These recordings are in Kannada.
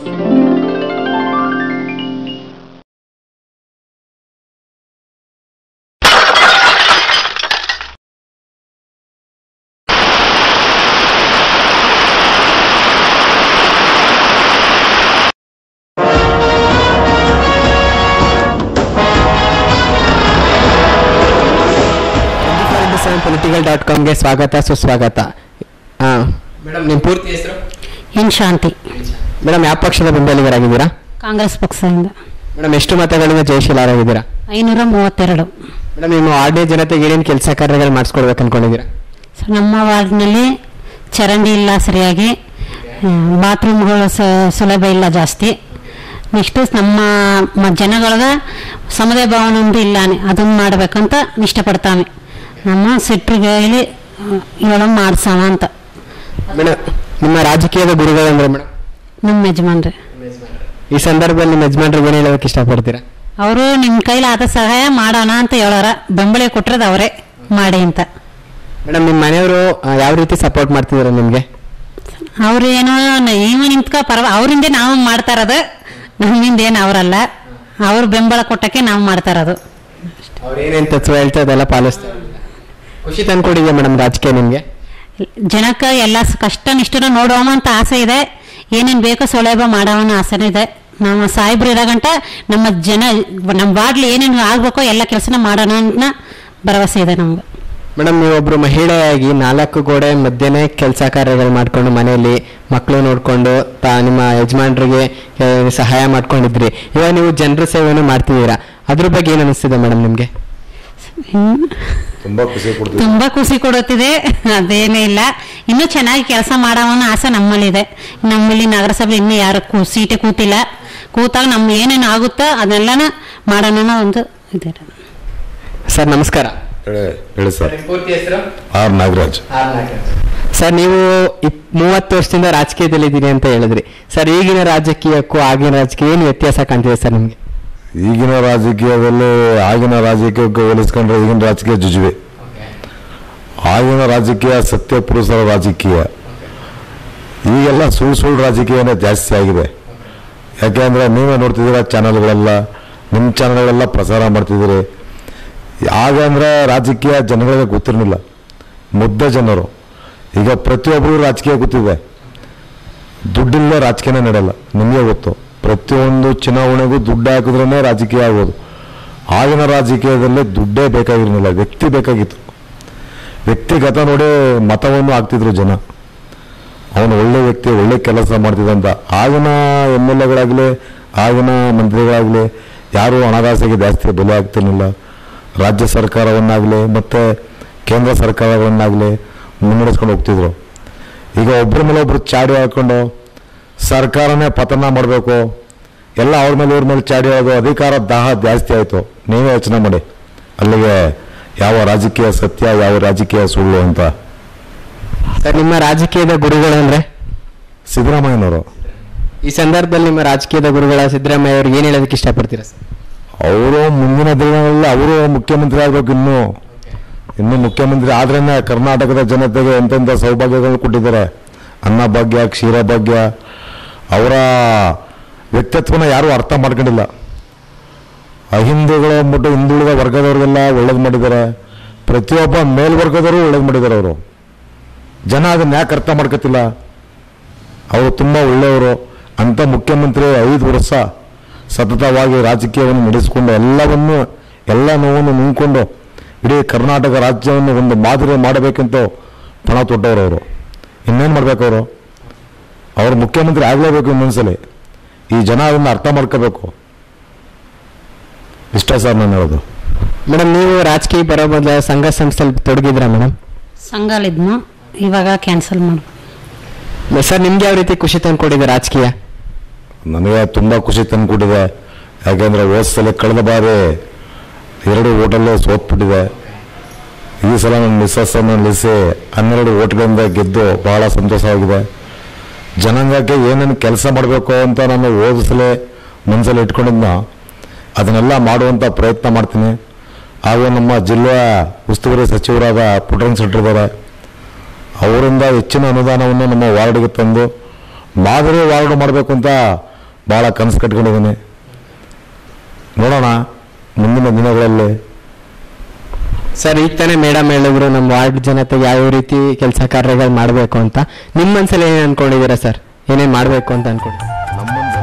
ಪೊಲಿಟಿಕಲ್ ಡಾಟ್ ಕಾಮ್ಗೆ ಸ್ವಾಗತ ಸುಸ್ವಾಗತ ಹಾಂ ಮೇಡಮ್ ನಿಮ್ಮ ಪೂರ್ತಿ ಹೆಸರು ಎನ್ ಶಾಂತಿ ಮೇಡಮ್ ಯಾವ ಪಕ್ಷದ ಬೆಂಬಲಿಗರಾಗಿದ್ದೀರಾ ಕಾಂಗ್ರೆಸ್ ಪಕ್ಷದಿಂದ ಮೇಡಮ್ ಎಷ್ಟು ಮತಗಳಿಂದ ಜಯಶೀಲರಾಗಿದ್ದೀರಾ ಐನೂರ ಮೂವತ್ತೆರಡು ಮೇಡಮ್ ನಿಮ್ಮ ವಾರ್ಡ್ನ ಜನತೆಗೆ ಏನೇನು ಕೆಲಸ ಕಾರ್ಯಗಳು ಮಾಡಿಸ್ಕೊಡ್ಬೇಕು ಅನ್ಕೊಂಡಿದ್ದೀರಾ ಸೊ ನಮ್ಮ ವಾರ್ಡ್ನಲ್ಲಿ ಚರಂಡಿ ಇಲ್ಲ ಸರಿಯಾಗಿ ಬಾತ್ರೂಮ್ಗಳು ಸೌಲಭ್ಯ ಇಲ್ಲ ಜಾಸ್ತಿ ನೆಕ್ಸ್ಟ್ ನಮ್ಮ ಮ- ಜನಗಳಿಗೆ ಸಮುದಾಯ ಭವನ ಒಂದು ಇಲ್ಲಾನೆ ಅದನ್ನು ಮಾಡ್ಬೇಕಂತ ಇಷ್ಟಪಡ್ತಾವೆ ನಮ್ಮ ಸಿಟ್ರಿಗೆ ಹೇಳಿ ಹೇಳೋ ಮಾಡ್ಸೋಣ ಅಂತ ಮೇಡಮ್ ನಿಮ್ಮ ರಾಜಕೀಯದ ಗುರುಗಳು ಅಂದ್ರೆ ಮೇಡಮ್ ನಮ್ಮ ಯಜಮಾನ್ರಿ ಈ ಸಂದರ್ಭದಲ್ಲಿ ನಿಮ್ಮ ಯಜಮಾನ್ರಿಗೆ ಏನು ಹೇಳೋದಕ್ಕೆ ಇಷ್ಟಪಡ್ತೀರಾ ಅವರು ನಿಮ್ಮ ಕೈಲಾದ ಸಹಾಯ ಮಾಡೋಣ ಅಂತ ಹೇಳೋರ ಬೆಂಬಲ ಕೊಟ್ಟಿರೋದು ಅವರೇ ಮಾಡಿ ಅಂತ ಮೇಡಮ್ ನಿಮ್ಮ ಮನೆಯವರು ಆ, ಯಾವ ರೀತಿ ಸಪೋರ್ಟ್ ಮಾಡ್ತಿದ್ದಾರೆ ನಿಮಗೆ ಅವ್ರು ಏನೋ ನೀವು ನಿಂತ್ಕೊ ಪರವ ಅವರಿಂದ ನಾವು ಮಾಡ್ತಾ ಇರೋದು ನಮ್ಮಿಂದ ಏನು ಅವರಲ್ಲ ಅವ್ರ ಬೆಂಬಲ ಕೊಟ್ಟಕ್ಕೆ ನಾವು ಮಾಡ್ತಾ ಇರೋದು ಅವ್ರು ಏನೇನು ತತ್ವ ಹೇಳ್ತಾ ಅದೆಲ್ಲ ಪಾಲಿಸ್ತಾರೆ ಖುಷಿ ತಂದ್ಕೊಡಿದೆ ಮೇಡಮ್ ರಾಜಕೀಯ ನಿಮಗೆ ಜನಕ್ಕೆ ಎಲ್ಲ ಸ- ಕಷ್ಟ ನಿಷ್ಠನ ನೋಡೋಮ ಅಂತ ಆಸೆ ಇದೆ ಏನೇನು ಬೇಕೋ ಸೌಲಭ್ಯ ಮಾಡೋವನ್ನ ಆಸೆನೂ ಇದೆ ನಮ್ಮ ಸಾಹೇಬ್ರು ಇರೋ ಗಂಟ ನಮ್ಮ ಜನ ನಮ್ಮ ವಾರ್ಡ್ಲಿ ಏನೇನು ಆಗಬೇಕೋ ಎಲ್ಲ ಕೆಲಸನ ಮಾಡೋಣ ಅನ್ನೋ ಭರವಸೆ ಇದೆ ನಮ್ಗೆ ಮೇಡಮ್ ನೀವೊಬ್ರು ಮಹಿಳೆಯಾಗಿ ನಾಲ್ಕು ಗೋಡೆ ಮಧ್ಯೆನೇ ಕೆಲಸ ಕಾರ್ಯಗಳು ಮಾಡ್ಕೊಂಡು ಮನೆಯಲ್ಲಿ ಮಕ್ಕಳು ನೋಡ್ಕೊಂಡು ತಾ ನಿಮ್ಮ ಯಜಮಾನ್ರಿಗೆ ಆ, ಸಹಾಯ ಮಾಡ್ಕೊಂಡಿದ್ರಿ ಇವಾಗ ನೀವು ಜನರ ಸೇವೆಯನ್ನು ಮಾಡ್ತಿದ್ದೀರಾ ಅದ್ರ ಬಗ್ಗೆ ಏನು ಅನಿಸ್ತಿದೆ ಮೇಡಮ್ ನಿಮಗೆ ಹ್ಮ್. ತುಂಬಾ ಖುಷಿ ಕೊಡ್ತೀವಿ ತುಂಬಾ ಖುಷಿ ಕೊಡುತ್ತಿದೆ ಅದೇನೇ ಇಲ್ಲ ಇನ್ನೂ ಚೆನ್ನಾಗಿ ಕೆಲಸ ಮಾಡೋವನ್ನ ಆಸೆ ನಮ್ಮಲ್ಲಿದೆ ನಮ್ಮಲ್ಲಿ ನಗರಸಭೆ ಇನ್ನೂ ಯಾರು ಕೂ ಸೀಟೆ ಕೂತಿಲ್ಲ ಕೂತಾಗ ನಮ್ಮ ಏನೇನು ಆಗುತ್ತೋ ಅದನ್ನೆಲ್ಲ ಮಾಡೋಣ ಅನ್ನೋ ಒಂದು ಇದೆ ಸರ್ ನಮಸ್ಕಾರ ಹೇಳಿ ಹೇಳಿ ಸರ್ ಪೂರ್ತಿ ಹೆಸರು ಆರ್ ನಾಗರಾಜ್ ಸರ್ ನೀವು ಇಪ್ ಮೂವತ್ತು ವರ್ಷದಿಂದ ರಾಜಕೀಯದಲ್ಲಿದ್ದೀರಿ ಅಂತ ಹೇಳಿದ್ರಿ ಸರ್ ಈಗಿನ ರಾಜಕೀಯಕ್ಕೂ ಆಗಿನ ರಾಜಕೀಯ ಏನು ವ್ಯತ್ಯಾಸ ಕಾಣ್ತಿದೆ ಸರ್ ನಿಮಗೆ ಈಗಿನ ರಾಜಕೀಯದಲ್ಲಿ ಆಗಿನ ರಾಜಕೀಯಕ್ಕೆ ಹೋಲಿಸ್ಕೊಂಡ್ರೆ ಈಗಿನ ರಾಜಕೀಯ ಜುಜುವೆ ಆಗಿನ ರಾಜಕೀಯ ಸತ್ಯ ಪುರುಷರ ರಾಜಕೀಯ ಈಗೆಲ್ಲ ಸುಳ್ಳು ಸುಳ್ಳು ರಾಜಕೀಯನೇ ಜಾಸ್ತಿ ಆಗಿದೆ ಯಾಕೆಂದ್ರೆ ನೀವೇ ನೋಡ್ತಿದ್ದೀರಾ ಚಾನಲ್ಗಳೆಲ್ಲ ನಿಮ್ಮ ಚಾನಲ್ಗಳೆಲ್ಲ ಪ್ರಸಾರ ಮಾಡ್ತಿದ್ದೀರಿ ಆಗ ಅಂದ್ರೆ ರಾಜಕೀಯ ಜನಗಳಿಗೆ ಗೊತ್ತಿರಲಿಲ್ಲ ಮುದ್ದೆ ಜನರು ಈಗ ಪ್ರತಿಯೊಬ್ಬರು ರಾಜಕೀಯ ಗೊತ್ತಿದೆ ದುಡ್ಡಿಲ್ಲ ರಾಜಕೀಯನೇ ನಡೆಯಲ್ಲ ನಿಮಗೆ ಗೊತ್ತು ಪ್ರತಿಯೊಂದು ಚುನಾವಣೆಗೂ ದುಡ್ಡು ಹಾಕಿದ್ರೇ ರಾಜಕೀಯ ಆಗೋದು ಆಗಿನ ರಾಜಕೀಯದಲ್ಲಿ ದುಡ್ಡೇ ಬೇಕಾಗಿರಲಿಲ್ಲ ವ್ಯಕ್ತಿ ಬೇಕಾಗಿತ್ತು ವ್ಯಕ್ತಿಗತ ನೋಡಿ ಮತವನ್ನು ಹಾಕ್ತಿದ್ರು ಜನ ಅವನು ಒಳ್ಳೆ ವ್ಯಕ್ತಿ ಒಳ್ಳೆ ಕೆಲಸ ಮಾಡ್ತಿದ್ದಂತ ಆಗಿನ ಎಮ್ ಎಲ್ ಎಗಳಾಗಲಿ ಆಗಿನ ಮಂತ್ರಿಗಳಾಗಲಿ ಯಾರೂ ಹಣದಾಸೆಗೆ ಜಾಸ್ತಿ ಬೆಲೆ ಆಗ್ತಿರ್ಲಿಲ್ಲ ರಾಜ್ಯ ಸರ್ಕಾರವನ್ನಾಗಲಿ ಮತ್ತು ಕೇಂದ್ರ ಸರ್ಕಾರಗಳನ್ನಾಗಲಿ ಮುನ್ನಡೆಸ್ಕೊಂಡು ಹೋಗ್ತಿದ್ರು ಈಗ ಒಬ್ಬರ ಮೇಲೆ ಒಬ್ರು ಚಾಡಿ ಹಾಕೊಂಡು ಸರ್ಕಾರನೇ ಪತನ ಮಾಡಬೇಕು ಎಲ್ಲ ಅವ್ರ ಮೇಲೆ ಇವ್ರ ಮೇಲೆ ಚಾಡಿ ಹೋಗೋದು ಅಧಿಕಾರ ದಾಹ ಜಾಸ್ತಿ ಆಯಿತು ನೀವೇ ಯೋಚನೆ ಮಾಡಿ ಅಲ್ಲಿಗೆ ಯಾವ ರಾಜಕೀಯ ಸತ್ಯ ಯಾವ ರಾಜಕೀಯ ಸುಳ್ಳು ಅಂತ ಸರ್ ನಿಮ್ಮ ರಾಜಕೀಯದ ಗುರುಗಳು ಅಂದ್ರೆ ಸಿದ್ದರಾಮಯ್ಯನವರು ಈ ಸಂದರ್ಭದಲ್ಲಿ ನಿಮ್ಮ ರಾಜಕೀಯದ ಗುರುಗಳ ಸಿದ್ದರಾಮಯ್ಯ ಅವ್ರಿಗೆ ಏನು ಹೇಳೋದಕ್ಕೆ ಇಷ್ಟಪಡ್ತೀರಾ ಸರ್ ಅವರು ಮುಂದಿನ ದಿನಗಳಲ್ಲಿ ಅವರು ಮುಖ್ಯಮಂತ್ರಿ ಆಗಬೇಕು ಇನ್ನು ಇನ್ನು ಮುಖ್ಯಮಂತ್ರಿ ಆದ್ರೇನೆ ಕರ್ನಾಟಕದ ಜನತೆಗೆ ಎಂತೆಂಥ ಸೌಭಾಗ್ಯಗಳು ಕೊಟ್ಟಿದ್ದಾರೆ ಅನ್ನಭಾಗ್ಯ ಕ್ಷೀರಭಾಗ್ಯ ಅವರ ವ್ಯಕ್ತಿತ್ವನ ಯಾರೂ ಅರ್ಥ ಮಾಡ್ಕೊಂಡಿಲ್ಲ ಅಹಿಂದುಗಳು ಅಂದ್ಬಿಟ್ಟು ಹಿಂದುಳಿದ ವರ್ಗದವ್ರಿಗೆಲ್ಲ ಒಳ್ಳೇದು ಮಾಡಿದ್ದಾರೆ ಪ್ರತಿಯೊಬ್ಬ ಮೇಲ್ವರ್ಗದವರು ಒಳ್ಳೇದು ಮಾಡಿದ್ದಾರೆ ಅವರು ಜನ ಅದನ್ನ ಯಾಕೆ ಅರ್ಥ ಮಾಡ್ಕೊತಿಲ್ಲ ಅವರು ತುಂಬ ಒಳ್ಳೆಯವರು ಅಂಥ ಮುಖ್ಯಮಂತ್ರಿ ಐದು ವರ್ಷ ಸತತವಾಗಿ ರಾಜಕೀಯವನ್ನು ನಡೆಸಿಕೊಂಡು ಎಲ್ಲವನ್ನು ಎಲ್ಲ ನೋವನ್ನು ನುಂಗ್ಕೊಂಡು ಇಡೀ ಕರ್ನಾಟಕ ರಾಜ್ಯವನ್ನು ಒಂದು ಮಾದರಿ ಮಾಡಬೇಕಂತ ಪಣ ತೊಟ್ಟವರು ಅವರು ಇನ್ನೇನು ಮಾಡ್ಬೇಕು ಅವರು ಅವರು ಮುಖ್ಯಮಂತ್ರಿ ಆಗಲೇಬೇಕು ಇನ್ನೊಂದ್ಸಲಿ ಈ ಜನ ಅದನ್ನು ಅರ್ಥ ಮಾಡ್ಕೋಬೇಕು ಇಷ್ಟ ಸರ್ ನಾನು ಹೇಳೋದು ಮೇಡಮ್ ನೀವು ರಾಜಕೀಯ ಬರೋ ಮೊದಲ ಸಂಘ ಸಂಸ್ಥೆಯಲ್ಲಿ ತೊಡಗಿದ್ರ ಮೇಡಮ್ ಸಂಘಲಿದ್ನು ಇವಾಗ ಕ್ಯಾನ್ಸಲ್ ಮಾಡು ಸರ್ ನಿಮ್ಗೆ ಯಾವ ರೀತಿ ಖುಷಿ ತಂದ್ಕೊಟ್ಟಿದೆ ರಾಜಕೀಯ ನನಗೆ ತುಂಬ ಖುಷಿ ತಂದುಕೊಟ್ಟಿದೆ ಯಾಕೆಂದರೆ ಹೋದ ಸಲ ಕಳೆದ ಬಾರಿ ಎರಡು ಓಟಲ್ಲೇ ಸೋತ್ಬಿಟ್ಟಿದೆ ಈ ಸಲ ನನ್ನ ಮಿಸ್ಸಸ್ಸನ್ನು ನಿಲ್ಲಿಸಿ ಹನ್ನೆರಡು ಓಟ್ಗಳಿಂದ ಗೆದ್ದು ಬಹಳ ಸಂತೋಷವಾಗಿದೆ ಜನಾಂಗಕ್ಕೆ ಏನೇನು ಕೆಲಸ ಮಾಡಬೇಕು ಅಂತ ನಾನು ಹೋದ ಸಲ ಮನಸ್ಸಲ್ಲಿ ಇಟ್ಕೊಂಡಿದ್ನ ಅದನ್ನೆಲ್ಲ ಮಾಡುವಂಥ ಪ್ರಯತ್ನ ಮಾಡ್ತೀನಿ ಹಾಗೂ ನಮ್ಮ ಜಿಲ್ಲೆಯ ಉಸ್ತುವಾರಿ ಸಚಿವರಾದ ಪುಟ್ಟರಂಗ ಶೆಟ್ಟರ್ ಇದ್ದಾರೆ ಅವರಿಂದ ಹೆಚ್ಚಿನ ಅನುದಾನವನ್ನು ನಮ್ಮ ವಾರ್ಡ್ಗೆ ತಂದು ಮಾದರಿ ವಾರ್ಡ್ ಮಾಡಬೇಕು ಅಂತ ಭಾಳ ಕನಸು ಕಟ್ಕೊಂಡಿದ್ದೀನಿ ನೋಡೋಣ ಮುಂದಿನ ದಿನಗಳಲ್ಲಿ ಸರ್ ಈಗ ತಾನೇ ಮೇಡಮ್ ಹೇಳಿದ್ರು ನಮ್ಮ ವಾರ್ಡ್ ಜನತೆಗೆ ಯಾವ ರೀತಿ ಕೆಲಸ ಕಾರ್ಯಗಳು ಮಾಡಬೇಕು ಅಂತ ನಿಮ್ಮ ಮನ್ಸಲ್ಲಿ ಏನೇನು ಅನ್ಕೊಂಡಿದ್ದೀರಾ ಸರ್ ಏನೇನು ಮಾಡಬೇಕು ಅಂತ ಅನ್ಕೊಂಡಿದ್ದೀರಾ ನಮ್ಮ ಮನ್ಸಲ್ಲಿ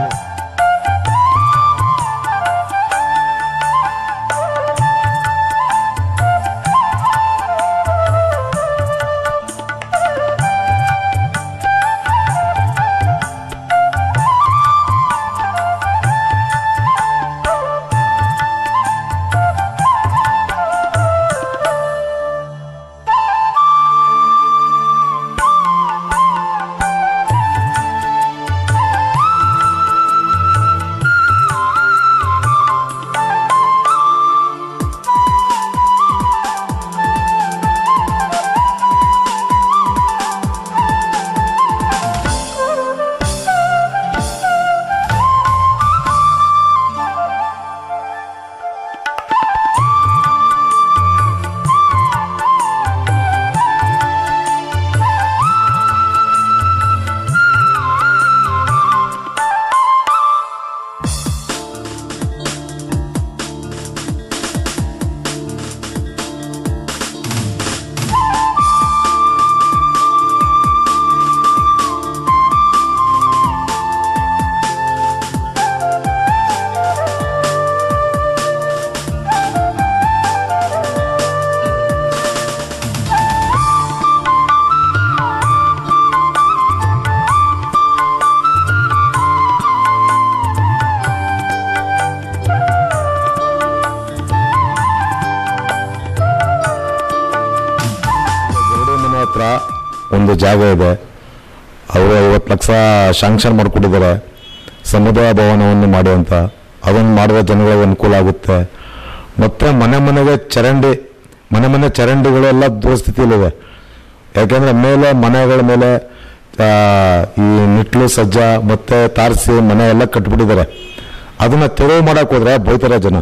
ಗರುಡಿ ಮನೆ ಹತ್ರ ಒಂದು ಜಾಗ ಇದೆ ಅವರು ಐವತ್ತು ಲಕ್ಷ ಶಾಂಕ್ಷನ್ ಮಾಡಿಕೊಟ್ಟಿದ್ದಾರೆ ಸಮುದಾಯ ಭವನವನ್ನು ಮಾಡಿ ಅಂತ ಅದನ್ನು ಮಾಡಿದ ಜನಗಳಿಗೆ ಅನುಕೂಲ ಆಗುತ್ತೆ ಮತ್ತು ಮನೆ ಮನೆಗೆ ಚರಂಡಿ ಮನೆ ಮನೆ ಚರಂಡಿಗಳು ಎಲ್ಲ ದುರಸ್ಥಿತಿಯಲ್ಲಿವೆ ಯಾಕೆಂದರೆ ಮೇಲೆ ಮನೆಗಳ ಮೇಲೆ ಆ, ಈ ನಿಟ್ಲು ಸಜ್ಜ ಮತ್ತು ತಾರಸಿ ಮನೆ ಎಲ್ಲ ಕಟ್ಬಿಟ್ಟಿದ್ದಾರೆ ಅದನ್ನು ತೆರವು ಮಾಡೋಕೆ ಹೋದ್ರೆ ಬೈತಾರೆ ಜನ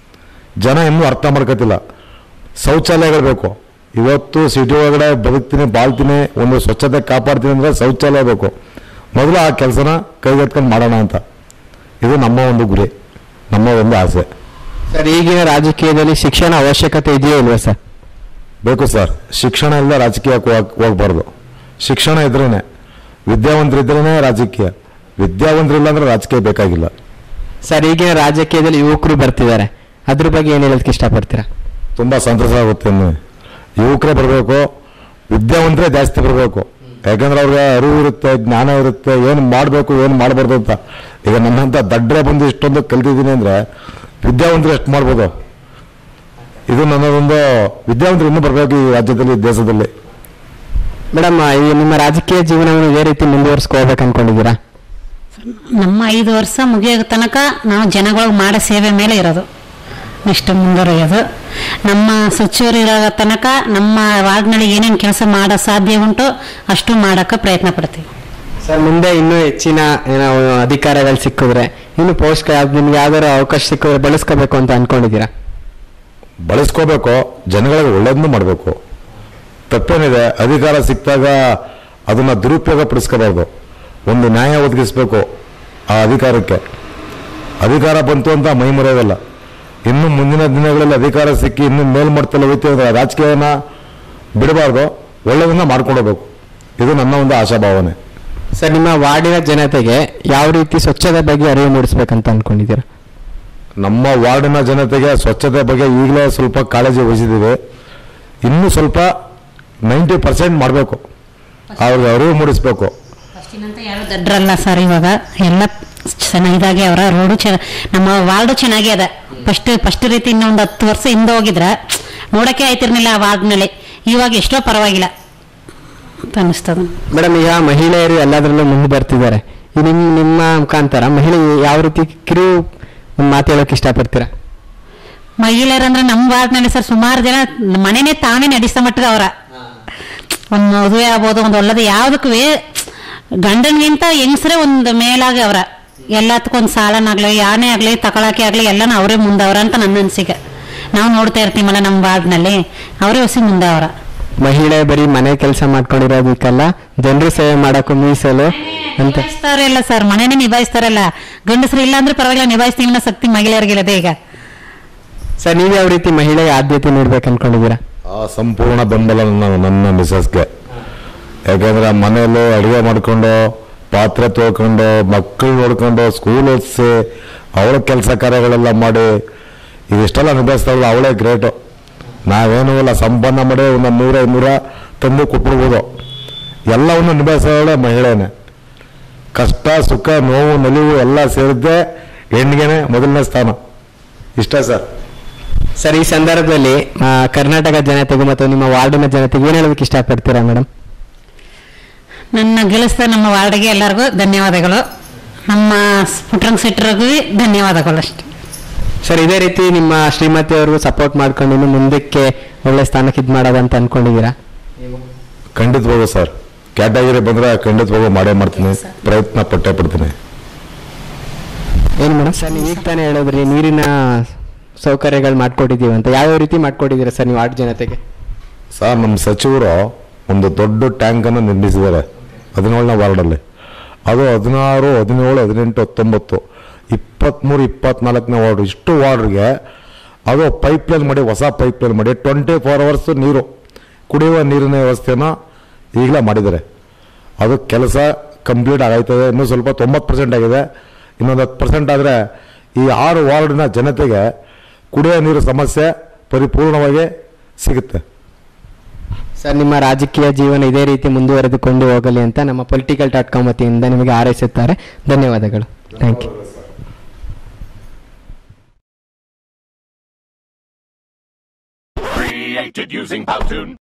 ಜನ ಇನ್ನೂ ಅರ್ಥ ಮಾಡ್ಕೋತಿಲ್ಲ ಶೌಚಾಲಯಗಳು ಬೇಕು ಇವತ್ತು ಸಿಟಿ ಒಳಗಡೆ ಬದುಕ್ತೀನಿ ಬಾಳ್ತೀನಿ ಒಂದು ಸ್ವಚ್ಛತೆ ಕಾಪಾಡ್ತೀನಿ ಅಂದರೆ ಶೌಚಾಲಯ ಬೇಕು ಮೊದಲು ಆ ಕೆಲಸನ ಕೈಗೆತ್ಕೊಂಡು ಮಾಡೋಣ ಅಂತ ಇದು ನಮ್ಮ ಒಂದು ಗುರಿ ನಮ್ಮ ಒಂದು ಆಸೆ ಸರ್ ಈಗಿನ ರಾಜಕೀಯದಲ್ಲಿ ಶಿಕ್ಷಣ ಅವಶ್ಯಕತೆ ಇದೆಯೋ ಇಲ್ವಾ ಸರ್ ಬೇಕು ಸರ್ ಶಿಕ್ಷಣ ಇಲ್ಲದೆ ರಾಜಕೀಯಕ್ಕೆ ಹೋಗ್ ಹೋಗ್ಬಾರ್ದು ಶಿಕ್ಷಣ ಇದ್ರೇನೆ ವಿದ್ಯಾವಂತರಿದ್ರೇ ರಾಜಕೀಯ ವಿದ್ಯಾವಂತರಿಲ್ಲ ಅಂದ್ರೆ ರಾಜಕೀಯ ಬೇಕಾಗಿಲ್ಲ ಸರ್ ಈಗಿನ ರಾಜಕೀಯದಲ್ಲಿ ಯುವಕರು ಬರ್ತಿದ್ದಾರೆ ಅದ್ರ ಬಗ್ಗೆ ಏನು ಹೇಳೋದಕ್ಕೆ ಇಷ್ಟಪಡ್ತೀರಾ ತುಂಬ ಸಂತಸ ಆಗುತ್ತೆ ಇನ್ನು ಯುವಕರೇ ಬರಬೇಕು ವಿದ್ಯಾವಂತರೇ ಜಾಸ್ತಿ ಬರಬೇಕು ಯಾಕಂದ್ರೆ ಅವ್ರಿಗೆ ಅರಿವು ಇರುತ್ತೆ ಜ್ಞಾನ ಇರುತ್ತೆ ಏನು ಮಾಡಬೇಕು ಏನು ಮಾಡಬಾರ್ದು ಅಂತ ಈಗ ನನ್ನಂತ ದಡ್ರೆ ಬಂದು ಇಷ್ಟೊಂದು ಕಲ್ತಿದ್ದೀನಿ ಅಂದರೆ ವಿದ್ಯಾವಂತರು ಎಷ್ಟು ಮಾಡ್ಬೋದು ಇದು ನನ್ನದೊಂದು ವಿದ್ಯಾವಂತರು ಇನ್ನೂ ಬರಬೇಕು ಈ ರಾಜ್ಯದಲ್ಲಿ ಈ ದೇಶದಲ್ಲಿ ಮೇಡಮ್ ಈ ನಿಮ್ಮ ರಾಜಕೀಯ ಜೀವನವನ್ನು ಇದೇ ರೀತಿ ಮುಂದುವರಿಸ್ಕೋಬೇಕು ಅನ್ಕೊಂಡಿದ್ದೀರಾ ನಮ್ಮ ಐದು ವರ್ಷ ಮುಗಿಯೋ ತನಕ ನಾವು ಜನಗಳಿಗೆ ಮಾಡೋ ಸೇವೆ ಮೇಲೆ ಇರೋದು ನೆಕ್ಸ್ಟ್ ಮುಂದುವರಿಯೋದು ನಮ್ಮ ಸಚಿವರು ಇರೋ ತನಕ ನಮ್ಮ ವಾರ್ಡ್ನಲ್ಲಿ ಏನೇನು ಕೆಲಸ ಮಾಡೋ ಸಾಧ್ಯ ಉಂಟು ಅಷ್ಟು ಮಾಡೋಕ್ಕೆ ಪ್ರಯತ್ನ ಪಡ್ತೀವಿ ಸರ್ ಮುಂದೆ ಇನ್ನೂ ಹೆಚ್ಚಿನ ಏನೋ ಅಧಿಕಾರಗಳು ಸಿಕ್ಕಿದ್ರೆ ಇನ್ನು ಪೋಸ್ಟ್ ನಿಮ್ಗೆ ಯಾವ್ದಾದ್ರು ಅವಕಾಶ ಸಿಕ್ಕಿದ್ರೆ ಬಳಸ್ಕೋಬೇಕು ಅಂತ ಅನ್ಕೊಂಡಿದ್ದೀರಾ ಬಳಸ್ಕೋಬೇಕು ಜನಗಳಿಗೆ ಒಳ್ಳೇದನ್ನು ಮಾಡಬೇಕು ತಪ್ಪೇನಿದೆ ಅಧಿಕಾರ ಸಿಕ್ಕಿದಾಗ ಅದನ್ನು ದುರುಪಯೋಗ ಪಡಿಸ್ಕೋಬಾರ್ದು ಒಂದು ನ್ಯಾಯ ಒದಗಿಸ್ಬೇಕು ಆ ಅಧಿಕಾರಕ್ಕೆ ಅಧಿಕಾರ ಬಂತು ಅಂತ ಮೈ ಮರೆಯೋದಲ್ಲ ಇನ್ನು ಮುಂದಿನ ದಿನಗಳಲ್ಲಿ ಅಧಿಕಾರ ಸಿಕ್ಕಿ ಇನ್ನು ಮೇಲ್ಮಟ್ಟದಲ್ಲಿ ಹೋಯ್ತು ಅಂದ್ರೆ ರಾಜಕೀಯನ ಬಿಡಬಾರ್ದು ಒಳ್ಳೆಯದನ್ನ ಮಾಡ್ಕೊಳ್ಬೇಕು ಇದು ನನ್ನ ಒಂದು ಆಶಾಭಾವನೆ ಸರ್ ನಿಮ್ಮ ವಾರ್ಡಿನ ಜನತೆಗೆ ಯಾವ ರೀತಿ ಸ್ವಚ್ಛತೆ ಬಗ್ಗೆ ಅರಿವು ಮೂಡಿಸ್ಬೇಕಂತ ಅನ್ಕೊಂಡಿದ್ದೀರಾ ನಮ್ಮ ವಾರ್ಡಿನ ಜನತೆಗೆ ಸ್ವಚ್ಛತೆ ಬಗ್ಗೆ ಈಗಲೇ ಸ್ವಲ್ಪ ಕಾಳಜಿ ವಹಿಸಿದ್ದೀವಿ ಇನ್ನೂ ಸ್ವಲ್ಪ ನೈಂಟಿ ಪರ್ಸೆಂಟ್ ಮಾಡಬೇಕು ಅವ್ರಿಗೆ ಅರಿವು ಮೂಡಿಸ್ಬೇಕು ಫಸ್ಟಿನಂತ ಯಾರು ದಡ್ರಲ್ಲ ಸರ್ ಇವಾಗ ಎಲ್ಲ ಚೆನ್ನಾಗಿ ಅವರ ರೋಡು ಚೆನ್ನ ನಮ್ಮ ವಾರ್ಡು ಚೆನ್ನಾಗಿ ಅದ ಫಸ್ಟ್ ಫಸ್ಟ್ ರೀತಿ ಇನ್ನೊಂದು ಹತ್ತು ವರ್ಷ ಹಿಂದೆ ಹೋಗಿದ್ರ ನೋಡಕ್ಕೆ ಆಯ್ತಿರ್ಲಿಲ್ಲ ಆ ವಾರ್ಡ್ನಲ್ಲಿ ಇವಾಗ ಎಷ್ಟೋ ಪರವಾಗಿಲ್ಲ ಅಂತ ಅನಿಸ್ತದ ಮೇಡಮ್ ಈಗ ಮಹಿಳೆಯರು ಎಲ್ಲದರಲ್ಲೂ ಮುಂದೆ ಬರ್ತಿದ್ದಾರೆ ಈ ನಿಮ್ ನಿಮ್ಮ ಮುಖಾಂತರ ಮಹಿಳೆ ಯಾವ ರೀತಿ ಕಿರು ಒಂದು ಮಾತು ಹೇಳೋಕೆ ಇಷ್ಟಪಡ್ತೀರಾ ಮಹಿಳೆಯರಂದ್ರೆ ನಮ್ಮ ವಾರ್ಡ್ನಲ್ಲಿ ಸರ್ ಸುಮಾರು ಜನ ಮನೆನೇ ತಾನೇ ನಡೆಸೋ ಮಟ್ಟಿಗೆ ಅವರ ಒಂದು ಮದುವೆ ಆಗ್ಬೋದು ಒಂದು ಒಳ್ಳೇದು ಯಾವುದಕ್ಕೂ ಗಂಡನಿಗಿಂತ ಹೆಂಗಸ್ರೇ ಒಂದು ಮೇಲಾಗಿ ಅವರ ಎಲ್ಲದಕ್ಕೊಂದು ಸಾಲನಾಗ್ಲಿ ಯಾನೇ ಆಗಲಿ ತಗೊಳಕ್ಕೆ ಆಗಲಿ ಎಲ್ಲನೂ ಅವರೇ ಮುಂದವ್ರ ಅಂತ ನನ್ನ ಅನಿಸಿಕೆ ನಾವು ನೋಡ್ತಾ ಇರ್ತೀವಲ್ಲ ನಮ್ಮ ವಾರ್ಡ್ನಲ್ಲಿ ಅವರೇ ಹೊಸಿ ಮುಂದೆ ಅವರ ಮಹಿಳೆ ಬರೀ ಮನೆ ಕೆಲಸ ಮಾಡ್ಕೊಂಡಿರೋದಕ್ಕಲ್ಲ ಜನರು ಸೇವೆ ಮಾಡಕ್ಕೂ ಮೀಸಲು ಅಂತ ನಿಭಾಯಿಸ್ತಾರಲ್ಲ ಸರ್ ಮನೆನೇ ನಿಭಾಯಿಸ್ತಾರಲ್ಲ ಗಂಡಸರು ಇಲ್ಲ ಅಂದ್ರೆ ಪರವಾಗಿಲ್ಲ ನಿಭಾಯಿಸ್ತೀವಿ ಅನ್ನೋ ಶಕ್ತಿ ಮಹಿಳೆಯರಿಗಿಲ್ಲದೆ ಈಗ ಸರ್ ನೀವು ಯಾವ ರೀತಿ ಮಹಿಳೆಗೆ ಆದ್ಯತೆ ನೀಡ್ಬೇಕು ಅನ್ಕೊಂಡಿದ್ದೀರಾ ಆ ಸಂಪೂರ್ಣ ಬೆಂಬಲ ನನ್ನ ನನ್ನ ಮಿಸಸ್ಗೆ ಯಾಕೆಂದ್ರೆ ಮನೆಯಲ್ಲೂ ಅಡುಗೆ ಮಾಡ್ಕೊಂಡು ಪಾತ್ರೆ ತೊಳ್ಕೊಂಡು ಮಕ್ಕಳು ನೋಡ್ಕೊಂಡು ಸ್ಕೂಲ್ ಓದಿಸಿ ಅವಳ ಕೆಲಸ ಕಾರ್ಯಗಳೆಲ್ಲ ಮಾಡಿ ಇದಿಷ್ಟೆಲ್ಲ ನಿಭಾಯಿಸ್ತಾವಲ್ಲ ಅವಳೇ ಗ್ರೇಟು ನಾವೇನು ಇಲ್ಲ ಸಂಪನ್ನ ಮಾಡಿ ಒಂದು ನೂರ ಇನ್ನೂರ ತಂದು ಕೊಟ್ಬಿಡ್ಬೋದು ಎಲ್ಲವನ್ನು ನಿಭಾಯಿಸೋಳೆ ಮಹಿಳೆನೇ ಕಷ್ಟ ಸುಖ ನೋವು ನಲಿವು ಎಲ್ಲ ಸೇರಿದ್ದೆ ಹೆಣ್ಣಿಗೆನೆ ಮೊದಲನೇ ಸ್ಥಾನ ಇಷ್ಟ ಸರ್ ಸರ್ ಈ ಸಂದರ್ಭದಲ್ಲಿ ಆ, ಕರ್ನಾಟಕ ಜನತೆಗೂ ಮತ್ತು ನಿಮ್ಮ ವಾರ್ಡಿನ ಜನತೆಗೆ ಏನ್ ಹೇಳೋದಕ್ಕೆ ಇಷ್ಟಪಡ್ತೀರಾ ಮೇಡಮ್ ನನ್ನ ಗೆಲ್ಲಿಸಿದ ನಮ್ಮ ವಾರ್ಡ್ಗೆ ಎಲ್ಲರಿಗೂ ಧನ್ಯವಾದಗಳು ನಮ್ಮ ಪುಟ್ರಂಗ್ ಸೆಟ್ರಿಗೂ ಧನ್ಯವಾದಗಳು ಅಷ್ಟೇ ಸರ್ ಇದೇ ರೀತಿ ನಿಮ್ಮ ಶ್ರೀಮತಿ ಅವ್ರಿಗೂ ಸಪೋರ್ಟ್ ಮಾಡ್ಕೊಂಡು ಇನ್ನು ಮುಂದಕ್ಕೆ ಒಳ್ಳೆ ಸ್ಥಾನಕ್ಕೆ ಇದು ಮಾಡೋದಂತ ಅನ್ಕೊಂಡಿದ್ದೀರಾ ಖಂಡಿತವಾಗೂ ಸರ್ ಕ್ಯಾಟಗರಿ ಬಂದ್ರೆ ಖಂಡಿತವಾಗೂ ಮಾಡೇ ಮಾಡ್ತೀನಿ ಪ್ರಯತ್ನ ಪಟ್ಟೆ ಪಡ್ತೀನಿ ಏನು ಮೇಡಮ್ ಸರ್ ನೀವು ಈಗ ತಾನೇ ಹೇಳಿದ್ರಿ ನೀರಿನ ಸೌಕರ್ಯಗಳು ಮಾಡ್ಕೊಟ್ಟಿದ್ದೀವಿ ಅಂತ ಯಾವ್ಯಾವ ರೀತಿ ಮಾಡ್ಕೊಟ್ಟಿದ್ದೀರಾ ಸರ್ ನೀವು ವಾರ್ಡ್ ಜನತೆಗೆ ಸರ್ ನಮ್ಮ ಸಚಿವರು ಒಂದು ದೊಡ್ಡ ಟ್ಯಾಂಕನ್ನು ನಿರ್ಮಿಸಿದ್ದಾರೆ ಹದಿನೇಳನೇ ವಾರ್ಡಲ್ಲಿ ಅದು ಹದಿನಾರು ಹದಿನೇಳು ಹದಿನೆಂಟು ಹತ್ತೊಂಬತ್ತು ಇಪ್ಪತ್ತ್ಮೂರು ಇಪ್ಪತ್ನಾಲ್ಕನೇ ವಾರ್ಡ್ ಇಷ್ಟು ವಾರ್ಡ್ಗೆ ಅದು ಪೈಪ್ಲೈನ್ ಮಾಡಿ ಹೊಸ ಪೈಪ್ಲೈನ್ ಮಾಡಿ ಟ್ವೆಂಟಿ ಫೋರ್ ಅವರ್ಸ್ ನೀರು ಕುಡಿಯುವ ನೀರಿನ ವ್ಯವಸ್ಥೆನ ಈಗಲೇ ಮಾಡಿದ್ದಾರೆ ಅದು ಕೆಲಸ ಕಂಪ್ಲೀಟ್ ಆಗೈತದೆ ಇನ್ನೂ ಸ್ವಲ್ಪ ತೊಂಬತ್ತು ಪರ್ಸೆಂಟ್ ಆಗಿದೆ ಇನ್ನೊಂದು ಹತ್ತು ಪರ್ಸೆಂಟ್ ಆದರೆ ಈ ಆರು ವಾರ್ಡಿನ ಜನತೆಗೆ ಕುಡಿಯೋ ನೀರು ಸಮಸ್ಯೆ ಪರಿಪೂರ್ಣವಾಗಿ ಸಿಗುತ್ತೆ ಸರ್ ನಿಮ್ಮ ರಾಜಕೀಯ ಜೀವನ ಇದೇ ರೀತಿ ಮುಂದುವರೆದುಕೊಂಡು ಹೋಗಲಿ ಅಂತ ನಮ್ಮ ಪೊಲಿಟಿಕಲ್ ಡಾಟ್ ಕಾಮ್ ವತಿಯಿಂದ ನಿಮಗೆ ಹಾರೈಸುತ್ತಾರೆ ಧನ್ಯವಾದಗಳು thank you Created using Powtoon.